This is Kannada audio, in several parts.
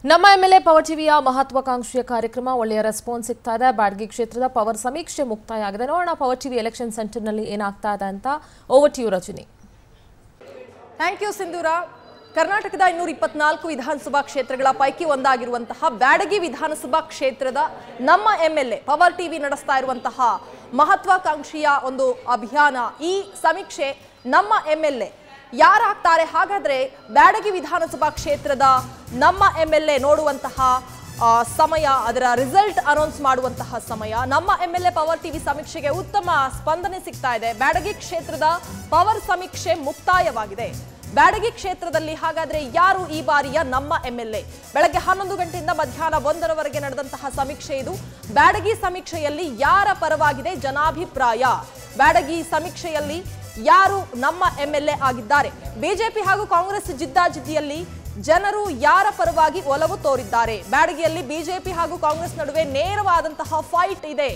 ನಮ್ಮ ಎಂಎಲ್ಎ ಪವರ್ ಟಿವಿಯ ಮಹತ್ವಾಕಾಂಕ್ಷೆಯ ಕಾರ್ಯಕ್ರಮ ಒಳ್ಳೆಯ ರೆಸ್ಪಾನ್ಸ್ ಸಿಗ್ತಾ ಇದೆ ಬ್ಯಾಡ್ಗಿ ಕ್ಷೇತ್ರದ ಪವರ್ ಸಮೀಕ್ಷೆ ಮುಕ್ತಾಯ ಆಗಿದೆ ನೋಡೋಣ ಪವರ್ ಟಿವಿ ಎಲೆಕ್ಷನ್ ಸೆಂಟರ್ನಲ್ಲಿ ಏನಾಗ್ತಾ ಇದೆ ಅಂತ over to you Rajani thank you Sindhura ಕರ್ನಾಟಕದ ಇನ್ನೂರ ಇಪ್ಪತ್ನಾಲ್ಕು ವಿಧಾನಸಭಾ ಕ್ಷೇತ್ರಗಳ ಪೈಕಿ ಒಂದಾಗಿರುವಂತಹ ಬ್ಯಾಡಗಿ ವಿಧಾನಸಭಾ ಕ್ಷೇತ್ರದ ನಮ್ಮ M L A Power TV ನಡೆಸ್ತಾ ಇರುವಂತಹ ಮಹತ್ವಾಕಾಂಕ್ಷಿಯ ಒಂದು ಅಭಿಯಾನ ಈ ಸಮೀಕ್ಷೆ ನಮ್ಮ ಎಂ ಎಲ್ ಎ ಯಾರಾಗ್ತಾರೆ ಹಾಗಾದ್ರೆ ಬ್ಯಾಡಗಿ ವಿಧಾನಸಭಾ ಕ್ಷೇತ್ರದ ನಮ್ಮ ಎಂ ಎಲ್ ಎ ನೋಡುವಂತಹ ಆ, ಸಮಯ ಅದರ ರಿಸಲ್ಟ್ ಅನೌನ್ಸ್ ಮಾಡುವಂತಹ ಸಮಯ ನಮ್ಮ M L A Power TV ಸಮೀಕ್ಷೆಗೆ ಉತ್ತಮ ಸ್ಪಂದನೆ ಸಿಗ್ತಾ ಇದೆ ಬ್ಯಾಡಗಿ ಕ್ಷೇತ್ರದ ಪವರ್ ಸಮೀಕ್ಷೆ ಮುಕ್ತಾಯವಾಗಿದೆ ಬ್ಯಾಡಗಿ ಕ್ಷೇತ್ರದಲ್ಲಿ ಹಾಗಾದ್ರೆ ಯಾರು ಈ ಬಾರಿಯ ನಮ್ಮ ಎಂ ಎಲ್ ಎ ಬೆಳಗ್ಗೆ ಹನ್ನೊಂದು ಗಂಟೆಯಿಂದ ಮಧ್ಯಾಹ್ನ ಒಂದರವರೆಗೆ ನಡೆದಂತಹ ಸಮೀಕ್ಷೆ ಇದು ಬ್ಯಾಡಗಿ ಸಮೀಕ್ಷೆಯಲ್ಲಿ ಯಾರ ಪರವಾಗಿದೆ ಜನಾಭಿಪ್ರಾಯ ಬ್ಯಾಡಗಿ ಸಮೀಕ್ಷೆಯಲ್ಲಿ ಯಾರು ನಮ್ಮ ಎಂ ಎಲ್ ಎ ಆಗಿದ್ದಾರೆ ಬಿಜೆಪಿ ಹಾಗೂ ಕಾಂಗ್ರೆಸ್ ಜಿದ್ದಾಜಿದ್ದಿಯಲ್ಲಿ ಜನರು ಯಾರ ಪರವಾಗಿ ಒಲವು ತೋರಿದ್ದಾರೆ ಬ್ಯಾಡಗಿಯಲ್ಲಿ ಬಿಜೆಪಿ ಹಾಗೂ ಕಾಂಗ್ರೆಸ್ ನಡುವೆ ನೇರವಾದಂತಹ ಫೈಟ್ ಇದೆ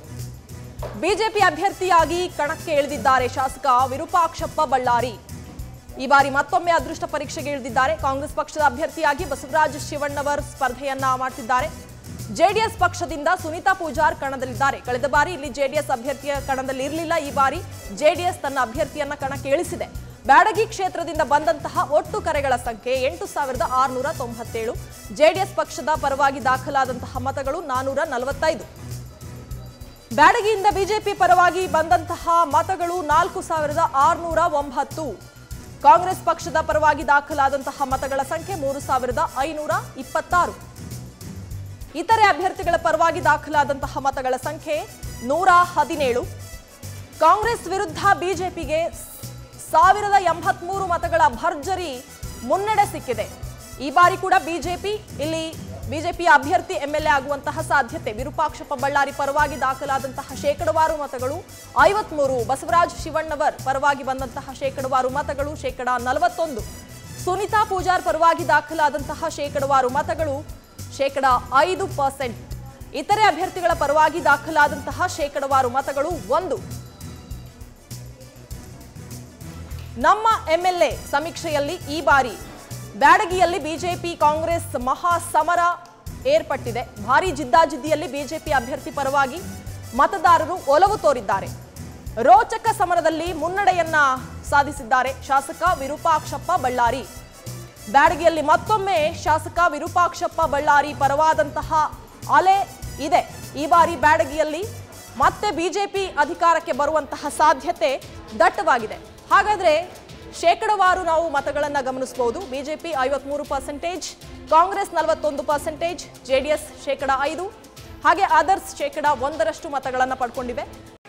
ಬಿಜೆಪಿ ಅಭ್ಯರ್ಥಿಯಾಗಿ ಕಣಕ್ಕೆ ಇಳಿದಿದ್ದಾರೆ ಶಾಸಕ ವಿರೂಪಾಕ್ಷಪ್ಪ ಬಳ್ಳಾರಿ ಈ ಬಾರಿ ಮತ್ತೊಮ್ಮೆ ಅದೃಷ್ಟ ಪರೀಕ್ಷೆಗೆ ಇಳಿದಿದ್ದಾರೆ ಕಾಂಗ್ರೆಸ್ ಪಕ್ಷದ ಅಭ್ಯರ್ಥಿಯಾಗಿ ಬಸವರಾಜ ಶಿವಣ್ಣವರ್ ಸ್ಪರ್ಧೆಯನ್ನ ಮಾಡ್ತಿದ್ದಾರೆ ಜೆಡಿಎಸ್ ಪಕ್ಷದಿಂದ ಸುನೀತಾ ಪೂಜಾರ್ ಕಣದಲ್ಲಿದ್ದಾರೆ ಕಳೆದ ಬಾರಿ ಇಲ್ಲಿ ಜೆಡಿಎಸ್ ಅಭ್ಯರ್ಥಿಯ ಕಣದಲ್ಲಿ ಇರಲಿಲ್ಲ ಈ ಬಾರಿ ಜೆಡಿಎಸ್ ತನ್ನ ಅಭ್ಯರ್ಥಿಯನ್ನ ಕಣಕ್ಕೆ ಇಳಿಸಿದೆ ಬ್ಯಾಡಗಿ ಕ್ಷೇತ್ರದಿಂದ ಬಂದಂತಹ ಒಟ್ಟು ಕರೆಗಳ ಸಂಖ್ಯೆ ಎಂಟು ಸಾವಿರದ ಆರುನೂರ ತೊಂಬತ್ತೇಳು ಜೆಡಿಎಸ್ ಪಕ್ಷದ ಪರವಾಗಿ ದಾಖಲಾದಂತಹ ಮತಗಳು ನಾನೂರ ನಲವತ್ತೈದು ಬ್ಯಾಡಗಿಯಿಂದ ಬಿಜೆಪಿ ಪರವಾಗಿ ಬಂದಂತಹ ಮತಗಳು ನಾಲ್ಕು ಸಾವಿರದ ಆರುನೂರ ಒಂಬತ್ತು ಕಾಂಗ್ರೆಸ್ ಪಕ್ಷದ ಪರವಾಗಿ ದಾಖಲಾದಂತಹ ಮತಗಳ ಸಂಖ್ಯೆ ಮೂರು ಸಾವಿರದ ಐನೂರ ಇಪ್ಪತ್ತಾರು ಇತರೆ ಅಭ್ಯರ್ಥಿಗಳ ಪರವಾಗಿ ದಾಖಲಾದಂತಹ ಮತಗಳ ಸಂಖ್ಯೆ ನೂರ ಹದಿನೇಳು ಕಾಂಗ್ರೆಸ್ ವಿರುದ್ಧ ಬಿಜೆಪಿಗೆ ಸಾವಿರದ ಎಂಬತ್ಮೂರು ಮತಗಳ ಭರ್ಜರಿ ಮುನ್ನಡೆ ಸಿಕ್ಕಿದೆ ಈ ಬಾರಿ ಕೂಡ ಬಿಜೆಪಿ ಇಲ್ಲಿ ಬಿಜೆಪಿಯ ಅಭ್ಯರ್ಥಿ ಎಂಎಲ್ಎ ಆಗುವಂತಹ ಸಾಧ್ಯತೆ ವಿರೂಪಾಕ್ಷಪ್ಪ ಬಳ್ಳಾರಿ ಪರವಾಗಿ ದಾಖಲಾದಂತಹ ಶೇಕಡವಾರು ಮತಗಳು ಐವತ್ಮೂರು ಬಸವರಾಜ್ ಶಿವಣ್ಣವರ್ ಪರವಾಗಿ ಬಂದಂತಹ ಶೇಕಡವಾರು ಮತಗಳು ಶೇಕಡ ನಲವತ್ತೊಂದು ಸುನೀತಾ ಪೂಜಾರ್ ಪರವಾಗಿ ದಾಖಲಾದಂತಹ ಶೇಕಡವಾರು ಮತಗಳು ಶೇಕಡ ಐದು ಪರ್ಸೆಂಟ್ ಇತರೆ ಅಭ್ಯರ್ಥಿಗಳ ಪರವಾಗಿ ದಾಖಲಾದಂತಹ ಶೇಕಡವಾರು ಮತಗಳು ಒಂದು ನಮ್ಮ ಎಂಎಲ್ಎ ಸಮೀಕ್ಷೆಯಲ್ಲಿ ಈ ಬಾರಿ ಬ್ಯಾಡಗಿಯಲ್ಲಿ ಬಿಜೆಪಿ ಕಾಂಗ್ರೆಸ್ ಮಹಾ ಸಮರ ಏರ್ಪಟ್ಟಿದೆ ಭಾರಿ ಜಿದ್ದಾಜಿದ್ದಿಯಲ್ಲಿ ಬಿಜೆಪಿ ಅಭ್ಯರ್ಥಿ ಪರವಾಗಿ ಮತದಾರರು ಒಲವು ತೋರಿದ್ದಾರೆ ರೋಚಕ ಸಮರದಲ್ಲಿ ಮುನ್ನಡೆಯನ್ನ ಸಾಧಿಸಿದ್ದಾರೆ ಶಾಸಕ ವಿರೂಪಾಕ್ಷಪ್ಪ ಬಳ್ಳಾರಿ ಬ್ಯಾಡಗಿಯಲ್ಲಿ ಮತ್ತೊಮ್ಮೆ ಶಾಸಕ ವಿರೂಪಾಕ್ಷಪ್ಪ ಬಳ್ಳಾರಿ ಪರವಾದಂತಹ ಅಲೆ ಇದೆ ಈ ಬಾರಿ ಬ್ಯಾಡಗಿಯಲ್ಲಿ ಮತ್ತೆ ಬಿಜೆಪಿ ಅಧಿಕಾರಕ್ಕೆ ಬರುವಂತಹ ಸಾಧ್ಯತೆ ದಟ್ಟವಾಗಿದೆ ಹಾಗಾದ್ರೆ ಶೇಕಡವಾರು ನಾವು ಮತಗಳನ್ನು ಗಮನಿಸಬಹುದು ಬಿಜೆಪಿ ಐವತ್ಮೂರು ಪರ್ಸೆಂಟೇಜ್ ಕಾಂಗ್ರೆಸ್ ನಲವತ್ತೊಂದು ಪರ್ಸೆಂಟೇಜ್ ಜೆಡಿಎಸ್ ಶೇಕಡ ಐದು ಹಾಗೆ ಅದರ್ಸ್ ಶೇಕಡ ಒಂದರಷ್ಟು ಮತಗಳನ್ನು ಪಡ್ಕೊಂಡಿವೆ